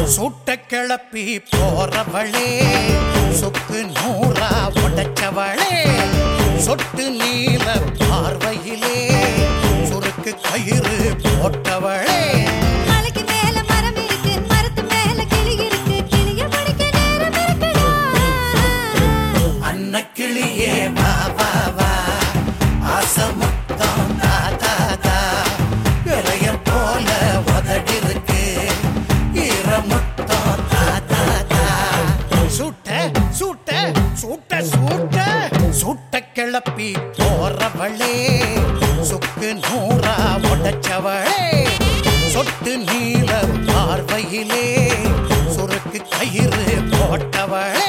சுட்ட கிளப்பி போறவளே சொக்கு நூறா உடைச்சவளே சொட்டு நீல பார்வையிலே சுருக்கு கயிறு போட்டவளே மலைக்கு மேல மரம் இருக்கு மரத்து மேல கிளி இருக்கு கிளிய படிக்க நேரம் இருக்குடா அன்னக்கிளியே வா வா வா ஆசமுத்தம் தா தா தா இறையம் போல உதடிருக்கு ஈரமுத்தம் தா தா தா சுட்ட சுட்ட சுட்ட சுட்ட சுட்ட கிளப்பி போறவளே சுக்கு நூறா உடைச்சவளே சொட்டு நீல பார்வையிலே சுருக்கு கயிறு போட்டவளே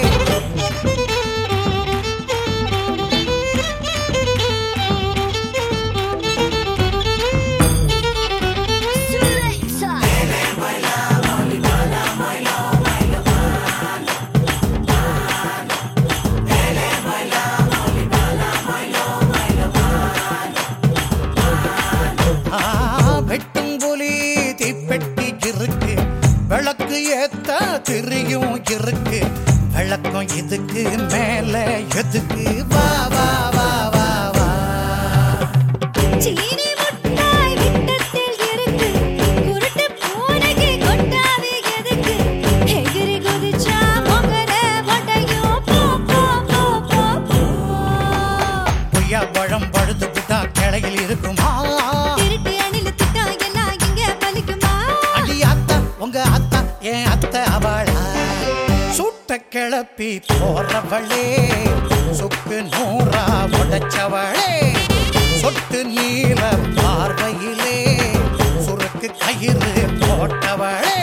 ஆ, வெட்டும் புலி தீப்பெட்டி இருக்கு விளக்கு ஏத்த திரியும் இருக்கு விளக்கம் இதுக்கு மேல எதுக்கு வா வா வா வா வா சீனி முட்டாய் விட்டத்தில் இருக்கு குருட்டு பூனைக்கு கொட்டாவி எதுக்கு எகிரி குதிச்சா பொங்கர ஒட்டையும் போ போ போ போ போ பொய்யா பழம் பழுது புட்டா கிளையில் இருக்குமா திருட்டு அணில் திட்டா எல்லாம் இங்க பலிக்குமா அடி அத்தா உங்க அத்தா என் அத்தை அவளா சுட்ட கிளப்பி போறவளே சுக்கு நூறா உடைச்சவளே சொட்டு நீல பார்வையிலே சுருக்கு கயிறு போட்டவளே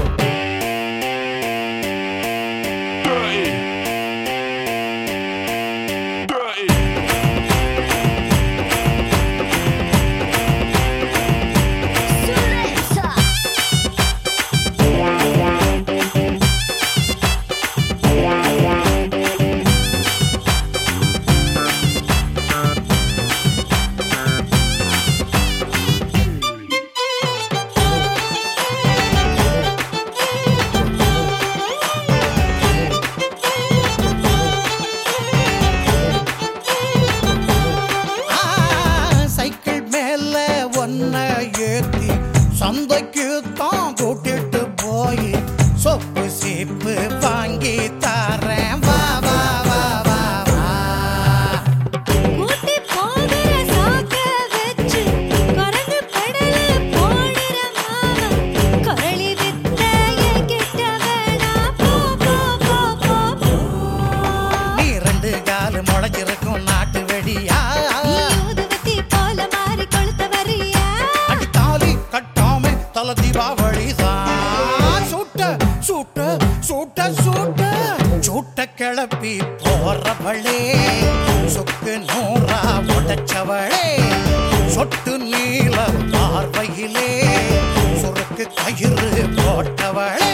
ஆ, சைக்கிள் மேல ஒன்ன ஏத்தி சந்தைக்கு தான் கூட்டிட்டு போய் சொப்பு சீப்பு வாங்கி தாரேன் வா வா வா வா வா கூட்டி போகிற சாக்க வச்சு குரங்கு படல போடுற மாமா குரளி வித்த கிட்ட வேணா போ போ போ போ போ நீ ரெண்டு காலு முளைச்சிருக்கும் நாட்டு வெடியா நீ ஊதுவத்தி போல மாறி கொளுத்த வரியா அடி தாலி கட்டாம தல தீபாவளிதான் சுட்ட சுட்ட சுட்ட சுட்ட சுட்ட கிளப்பி போறவளே சொக்கு நூறா உடைச்சவளே சொட்டு நீல பார்வையிலே சுருக்கு கயிறு போட்டவளே